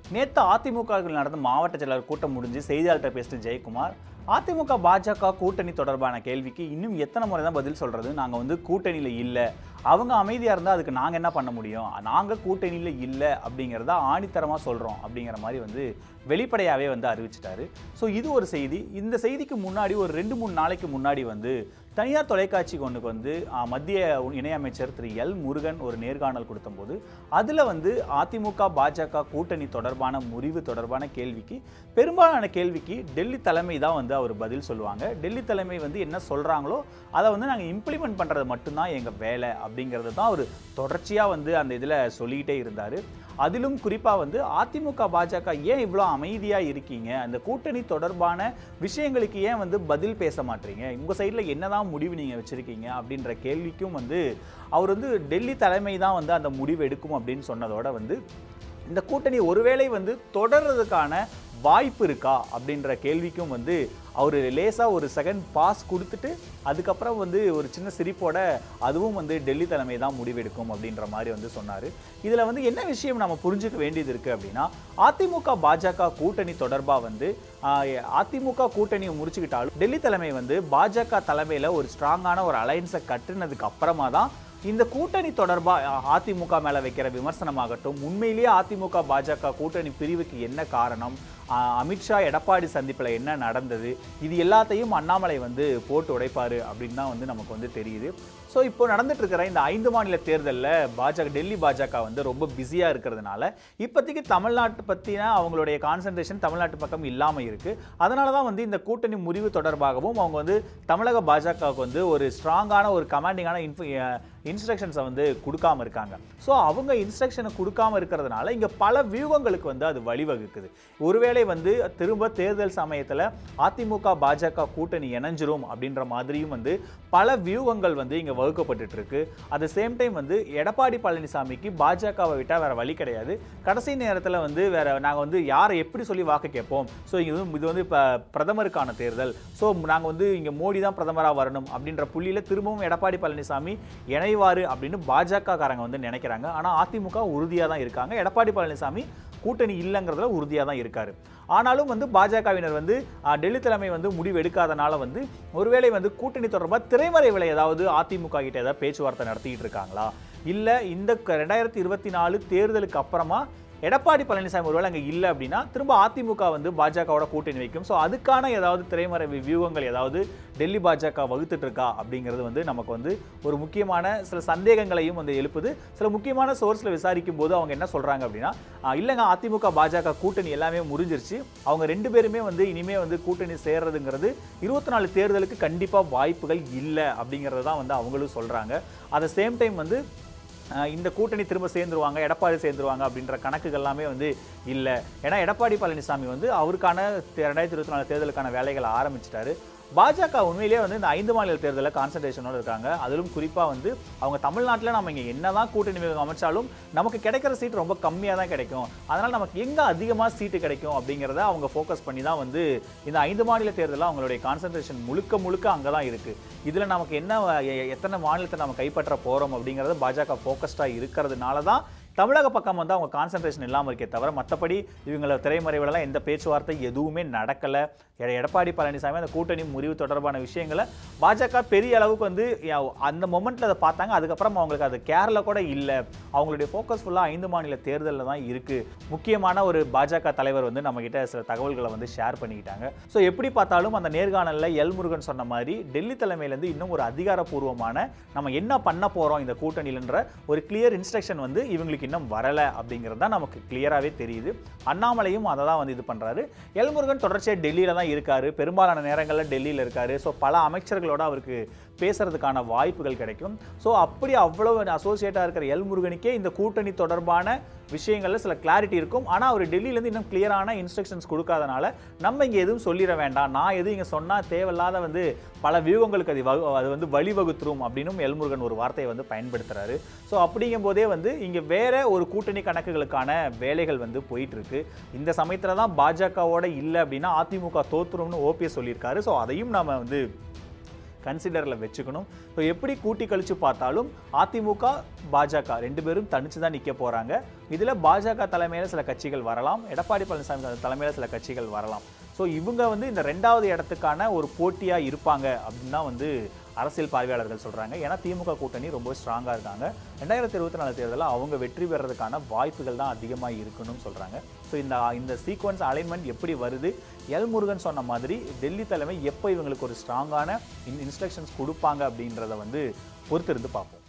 நேற்று அதிமுகவில் நடந்த மாவட்ட செயலாளர் கூட்டம் முடிஞ்சு செய்தியாளர்கிட்ட பேசின ஜெயக்குமார் அதிமுக பாஜக கூட்டணி தொடர்பான கேள்விக்கு இன்னும் எத்தனை முறை தான் பதில் சொல்றது நாங்கள் வந்து கூட்டணியில் இல்லை அவங்க அமைதியாக இருந்தால் அதுக்கு நாங்கள் என்ன பண்ண முடியும் நாங்கள் கூட்டணியில் இல்லை அப்படிங்கிறத ஆணித்தரமாக சொல்கிறோம் அப்படிங்கிற மாதிரி வந்து வெளிப்படையாகவே வந்து அறிவிச்சிட்டாரு ஸோ இது ஒரு செய்தி இந்த செய்திக்கு முன்னாடி ஒரு ரெண்டு மூணு நாளைக்கு முன்னாடி வந்து தனியார் தொலைக்காட்சி ஒன்றுக்கு வந்து ஆ, மத்திய இணையமைச்சர் திரு எல் முருகன் ஒரு நேர்காணல் கொடுத்தபோது அதில் வந்து அதிமுக பாஜக கூட்டணி தொடர்பான முறிவு தொடர்பான கேள்விக்கு பெரும்பாலான கேள்விக்கு டெல்லி தலைமை தான் வந்து அவர் பதில் சொல்லுவாங்க டெல்லி தலைமை வந்து என்ன சொல்கிறாங்களோ அதை வந்து நாங்கள் இம்ப்ளிமெண்ட் பண்ணுறது மட்டும்தான் எங்கள் வேலை அப்படிங்கிறது தான் அவர் தொடர்ச்சியாக வந்து அந்த இதில் சொல்லிக்கிட்டே இருந்தார் அதிலும் குறிப்பாக வந்து அதிமுக பாஜக ஏன் இவ்வளோ அமைதியாக இருக்கீங்க அந்த கூட்டணி தொடர்பான விஷயங்களுக்கு ஏன் வந்து பதில் பேச மாட்டீங்க உங்கள் சைடில் என்னதான் முடிவு நீங்கள் வச்சுருக்கீங்க அப்படின்ற கேள்விக்கும் வந்து அவர் வந்து டெல்லி தலைமை தான் வந்து அந்த முடிவு எடுக்கும் அப்படின்னு சொன்னதோட வந்து இந்த கூட்டணி ஒருவேளை வந்து தொடர்றதுக்கான வாய்ப்பு இருக்கா அப்படின்ற கேள்விக்கும் வந்து அவர் லேசாக ஒரு செகண்ட் பாஸ் கொடுத்துட்டு அதுக்கப்புறம் வந்து ஒரு சின்ன சிரிப்போட அதுவும் வந்து டெல்லி தலைமை தான் முடிவெடுக்கும் அப்படின்ற மாதிரி வந்து சொன்னார் இதில் வந்து என்ன விஷயம் நம்ம புரிஞ்சுக்க வேண்டியது இருக்குது அப்படின்னா அதிமுக பாஜக கூட்டணி தொடர்பாக வந்து ஆஹ், அதிமுக கூட்டணியை முடிச்சுக்கிட்டாலும் டெல்லி தலைமை வந்து பாஜக தலைமையில் ஒரு ஸ்ட்ராங்கான ஒரு அலைன்ஸை கட்டுனதுக்கு அப்புறமா தான் இந்த கூட்டணி தொடர்பாக அதிமுக மேல வைக்கிற விமர்சனமாகட்டும் உண்மையிலேயே அதிமுக பாஜக கூட்டணி பிரிவுக்கு என்ன காரணம் ஆஹ் அமித்ஷா எடப்பாடி சந்திப்பில் என்ன நடந்தது இது எல்லாத்தையும் அண்ணாமலை வந்து போட்டு உடைப்பாரு அப்படின்னு தான் வந்து நமக்கு வந்து தெரியுது ஸோ இப்போ நடந்துட்டு இருக்கிற இந்த ஐந்து மாநில தேர்தலில் பாஜக டெல்லி பாஜக வந்து ரொம்ப பிஸியாக இருக்கிறதுனால இப்போதைக்கு தமிழ்நாட்டு பற்றின அவங்களுடைய கான்சன்ட்ரேஷன் தமிழ்நாட்டு பக்கம் இல்லாமல் இருக்குது அதனால தான் வந்து இந்த கூட்டணி முறிவு தொடர்பாகவும் அவங்க வந்து தமிழக பாஜகவுக்கு வந்து ஒரு ஸ்ட்ராங்கான ஒரு கமாண்டிங்கான இன்ஃபு இன்ஸ்ட்ரக்ஷன்ஸை வந்து கொடுக்காம இருக்காங்க ஸோ அவங்க இன்ஸ்ட்ரக்ஷனை கொடுக்காம இருக்கிறதுனால இங்கே பல வியூகங்களுக்கு வந்து அது வழிவகுக்குது ஒருவேளை வந்து திரும்ப தேர்தல் சமயத்தில் அதிமுக பாஜக கூட்டணி இணைஞ்சிரும் அப்படின்ற மாதிரியும் வந்து பல வியூகங்கள் வந்து இங்கே வகுக்கப்பட்டுட்டு இருக்கு அட் சேம் டைம் வந்து எடப்பாடி பழனிசாமிக்கு பாஜகவை விட்டால் வேற வழி கிடையாது கடைசி நேரத்தில் வந்து வேற நாங்கள் வந்து யாரை எப்படி சொல்லி வாக்கு கேட்போம் ஸோ இது வந்து- இது வந்து இப்போ பிரதமருக்கான தேர்தல் ஸோ நாங்கள் வந்து இங்கே மோடி தான் பிரதமராக வரணும் அப்படின்ற புள்ளியில் திரும்பவும் எடப்பாடி பழனிசாமி இணைவாரு அப்படின்னு பாஜக காரங்க வந்து நினைக்கிறாங்க ஆனால் அதிமுக உறுதியாக தான் இருக்காங்க எடப்பாடி பழனிசாமி கூட்டணி இல்லைங்கிறதுல உறுதியாக தான் இருக்காரு ஆனாலும் வந்து பாஜகவினர் வந்து ஆ, டெல்லி தலைமை வந்து முடிவு எடுக்காதனால வந்து ஒருவேளை வந்து கூட்டணி தொடர்பாக திரைமறைவில் ஏதாவது அதிமுக கிட்ட ஏதாவது பேச்சுவார்த்தை நடத்திட்டு இருக்காங்களா இல்லை இந்த க- ரெண்டாயிரத்தி இருபத்தி நாலு தேர்தலுக்கு அப்புறமா எடப்பாடி பழனிசாமி ஒருவேளை அங்கே இல்லை அப்படின்னா திரும்ப அதிமுக வந்து பாஜகவோட கூட்டணி வைக்கும் ஸோ அதுக்கான ஏதாவது திரைமறைவு வியூகங்கள் ஏதாவது டெல்லி பாஜக வகுத்துட்டு இருக்கா அப்படிங்கிறது வந்து நமக்கு வந்து ஒரு முக்கியமான சில சந்தேகங்களையும் வந்து எழுப்புது சில முக்கியமான சோர்ஸில் விசாரிக்கும் போது அவங்க என்ன சொல்கிறாங்க அப்படின்னா ஆஹ், இல்லைங்க அதிமுக பாஜக கூட்டணி எல்லாமே முறிஞ்சிருச்சு அவங்க ரெண்டு பேருமே வந்து இனிமே வந்து கூட்டணி சேர்றதுங்கிறது இருபத்தி நாலு தேர்தலுக்கு கண்டிப்பாக வாய்ப்புகள் இல்லை அப்படிங்கிறது தான் வந்து அவங்களும் சொல்கிறாங்க அட் சேம் டைம் வந்து அஹ் இந்த கூட்டணி திரும்ப சேர்ந்துருவாங்க எடப்பாடி சேர்ந்துருவாங்க அப்படின்ற கணக்குகள் எல்லாமே வந்து இல்லை ஏன்னா எடப்பாடி பழனிசாமி வந்து அவருக்கான தே- ரெண்டாயிரத்தி இருபத்தி நாலு தேர்தலுக்கான வேலைகளை ஆரம்பிச்சிட்டாரு பாஜக உண்மையிலேயே வந்து இந்த ஐந்து மாநில தேர்தலில் கான்சன்ட்ரேஷனோட இருக்காங்க அதிலும் குறிப்பாக வந்து அவங்க தமிழ்நாட்டில் நம்ம இங்கே என்னதான் கூட்டணி வியூகம் அமைச்சாலும் நமக்கு கிடைக்கிற சீட் ரொம்ப கம்மியாக தான் கிடைக்கும் அதனால் நமக்கு எங்கே அதிகமாக சீட்டு கிடைக்கும் அப்படிங்கிறத அவங்க ஃபோக்கஸ் பண்ணி தான் வந்து இந்த ஐந்து மாநில தேர்தலில் அவங்களுடைய கான்சன்ட்ரேஷன் முழுக்க முழுக்க அங்கே தான் இருக்குது இதில் நமக்கு என்ன எ- எ- எத்தனை மாநிலத்தை நம்ம கைப்பற்ற போகிறோம் அப்படிங்கிறது பாஜக ஃபோக்கஸ்டாக இருக்கிறதுனால தான் தமிழக பக்கம் வந்து அவங்க கான்சன்ட்ரேஷன் இல்லாமல் இருக்கே தவிர மற்றபடி இவங்கள திரைமறைவுலலாம் எந்த பேச்சுவார்த்தை எதுவுமே நடக்கலை எடப்பாடி பழனிசாமி அந்த கூட்டணி முறிவு தொடர்பான விஷயங்களை பாஜக பெரிய அளவுக்கு வந்து யா- அந்த மொமெண்ட்டில் அதை பார்த்தாங்க அதுக்கப்புறம் அவங்களுக்கு அது கேரளா கூட இல்லை அவங்களுடைய ஃபோக்கஸ் ஃபுல்லாக ஐந்து மாநில தேர்தலில் தான் இருக்குது முக்கியமான ஒரு பாஜக தலைவர் வந்து நம்மக்கிட்ட சில தகவல்களை வந்து ஷேர் பண்ணிக்கிட்டாங்க ஸோ எப்படி பார்த்தாலும் அந்த நேர்காணலில் எல் முருகன் சொன்ன மாதிரி டெல்லி தலைமையிலேருந்து இன்னும் ஒரு அதிகாரப்பூர்வமான நம்ம என்ன பண்ண போகிறோம் இந்த கூட்டணியிலன்ற ஒரு கிளியர் இன்ஸ்ட்ரக்ஷன் வந்து இவங்களுக்கு இன்னும் வரலை அப்படிங்கிறது தான் நமக்கு கிளியராகவே தெரியுது அண்ணாமலையும் அதை தான் வந்து இது பண்ணுறாரு எல்முருகன் தொடர்ச்சியாக டெல்லியில் தான் இருக்காரு பெரும்பாலான நேரங்களில் டெல்லியில் இருக்காரு ஸோ பல அமைச்சர்களோட அவருக்கு பேசுறதுக்கான வாய்ப்புகள் கிடைக்கும் ஸோ அப்படி அவ்வளவு அசோசியேட்டாக இருக்கிற எல் முருகனுக்கே இந்த கூட்டணி தொடர்பான விஷயங்கள்ல சில கிளாரிட்டி இருக்கும் ஆனால் அவர் டெல்லியிலேருந்து இன்னும் கிளியரான இன்ஸ்ட்ரக்ஷன்ஸ் கொடுக்காதனால நம்ம இங்கே எதுவும் சொல்லிட வேண்டாம் நான் எதுவும் இங்கே சொன்னால் தேவையில்லாத வந்து பல வியூகங்களுக்கு அது வகு- அது வந்து வழிவகுத்துரும் அப்படின்னும் எல்முருகன் ஒரு வார்த்தையை வந்து பயன்படுத்துறாரு ஸோ அப்படிங்கும் போதே வந்து இங்கே வேற ஒரு கூட்டணி கணக்குகளுக்கான வேலைகள் வந்து போயிட்டு இருக்கு இந்த சமயத்தில் தான் பாஜகவோட இல்லை அப்படின்னா அதிமுக தோத்துரும்னு ஓபிஎஸ் சொல்லியிருக்காரு ஸோ அதையும் நாம வந்து கன்சிடரில் வச்சுக்கணும் ஸோ எப்படி கூட்டி கழிச்சு பார்த்தாலும் அதிமுக பாஜக ரெண்டு பேரும் தனிச்சு தான் நிற்க போகிறாங்க இதில் பாஜக தலைமையில் சில கட்சிகள் வரலாம் எடப்பாடி பழனிசாமி தலைமையில் சில கட்சிகள் வரலாம் ஸோ இவங்க வந்து இந்த ரெண்டாவது இடத்துக்கான ஒரு போட்டியாக இருப்பாங்க அப்படின்னு தான் வந்து அரசியல் பார்வையாளர்கள் சொல்கிறாங்க ஏன்னா திமுக கூட்டணி ரொம்ப ஸ்ட்ராங்காக இருக்காங்க ரெண்டாயிரத்தி இருபத்தி நாலு தேர்தலில் அவங்க வெற்றி பெறதுக்கான வாய்ப்புகள் தான் அதிகமாக இருக்கணும்னு சொல்கிறாங்க ஸோ இந்த இந்த சீக்வன்ஸ் அலைன்மெண்ட் எப்படி வருது எல் முருகன் சொன்ன மாதிரி டெல்லி தலைமை எப்போ இவங்களுக்கு ஒரு ஸ்ட்ராங்கான இன்ஸ்ட்ரக்ஷன்ஸ் கொடுப்பாங்க அப்படின்றத வந்து பொறுத்திருந்து பார்ப்போம்